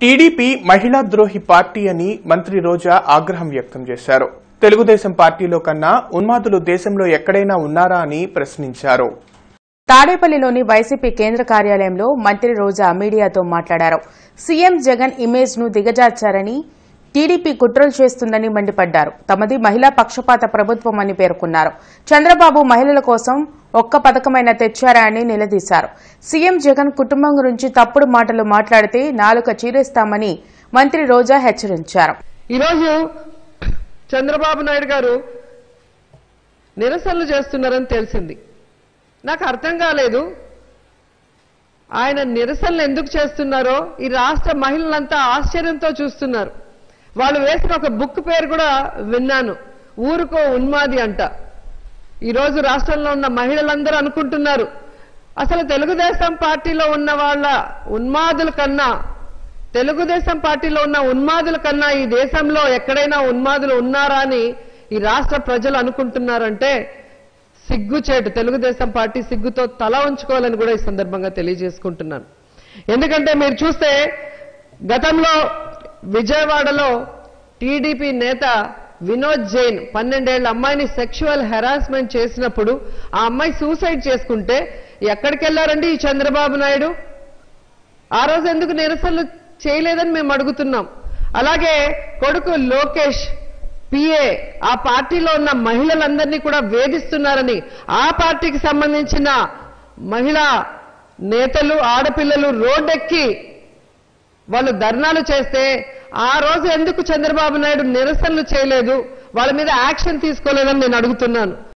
TDP మహిళా ద్రోహి party అని మంత్రి రోజా ఆగ్రహం వ్యక్తం చేశారు తెలుగుదేశం పార్టీలో కన్నా ఉన్మాదులు దేశంలో ఎక్కడైనా ఉన్నారా అని ప్రశ్నించారు తాడేపల్లిలోని వైసీపీ కేంద్ర కార్యాలయంలో మంత్రి రోజా మీడియాతో మాట్లాడారు సీఎం జగన్ ఇమేజ్ ను దిగజార్చారని టీడీపీ కుట్రలు చేస్తుందని మండిపడ్డారు తమది మహిళా పక్షపాత ప్రభుత్వం అని పేర్కొన్నారు చంద్రబాబు మహిళల కోసం ఒక్క పథకమైనా తెచ్చారా అని నిలదీశారు సీఎం జగన్ కుటుంబం గురించి తప్పుడు మాటలు మాట్లాడితే నాలుక చీరేస్తామని మంత్రి రోజా హెచ్చరించారు ఈరోజు చంద్రబాబు నాయుడు గారు నిరసనలు చేస్తున్నారని తెలిసింది నాకు అర్థం కాలేదు ఆయన నిరసనలు ఎందుకు చేస్తున్నారో ఈ రాష్ట్ర మహిళలంతా ఆశ్చర్యంతో చూస్తున్నారు వాళ్ళు వేసిన ఒక బుక్ పేరు కూడా విన్నాను ఊరుకో ఉన్మాది అంట ఈరోజు రాష్ట్రంలో ఉన్న మహిళలందరూ అనుకుంటున్నారు అసలు తెలుగుదేశం పార్టీలో ఉన్న వాళ్ళ ఉన్మాదుల కన్నా తెలుగుదేశం పార్టీలో ఉన్న ఉన్మాదుల కన్నా ఈ దేశంలో ఎక్కడైనా ఉన్మాదులు ఉన్నారా అని ఈ రాష్ట్ర ప్రజలు అనుకుంటున్నారంటే సిగ్గుచేటు తెలుగుదేశం పార్టీ సిగ్గుతో తల ఉంచుకోవాలని కూడా ఈ సందర్భంగా తెలియజేసుకుంటున్నాను ఎందుకంటే మీరు చూస్తే గతంలో విజయవాడలో టీడీపీ నేత వినోద్ జైన్ పన్నెండేళ్ల అమ్మాయిని సెక్షువల్ హెరాస్మెంట్ చేసినప్పుడు ఆ అమ్మాయి సూసైడ్ చేసుకుంటే ఎక్కడికి వెళ్లారండి ఈ చంద్రబాబు నాయుడు ఆ రోజు ఎందుకు నిరసనలు చేయలేదని మేము అడుగుతున్నాం అలాగే కొడుకు లోకేష్ పిఏ ఆ పార్టీలో ఉన్న మహిళలందరినీ కూడా వేధిస్తున్నారని ఆ పార్టీకి సంబంధించిన మహిళా నేతలు ఆడపిల్లలు రోడ్డెక్కి వాళ్ళు ధర్నాలు చేస్తే ఆ రోజు ఎందుకు చంద్రబాబు నాయుడు నిరసనలు చేయలేదు వాళ్ళ మీద యాక్షన్ తీసుకోలేదని నేను అడుగుతున్నాను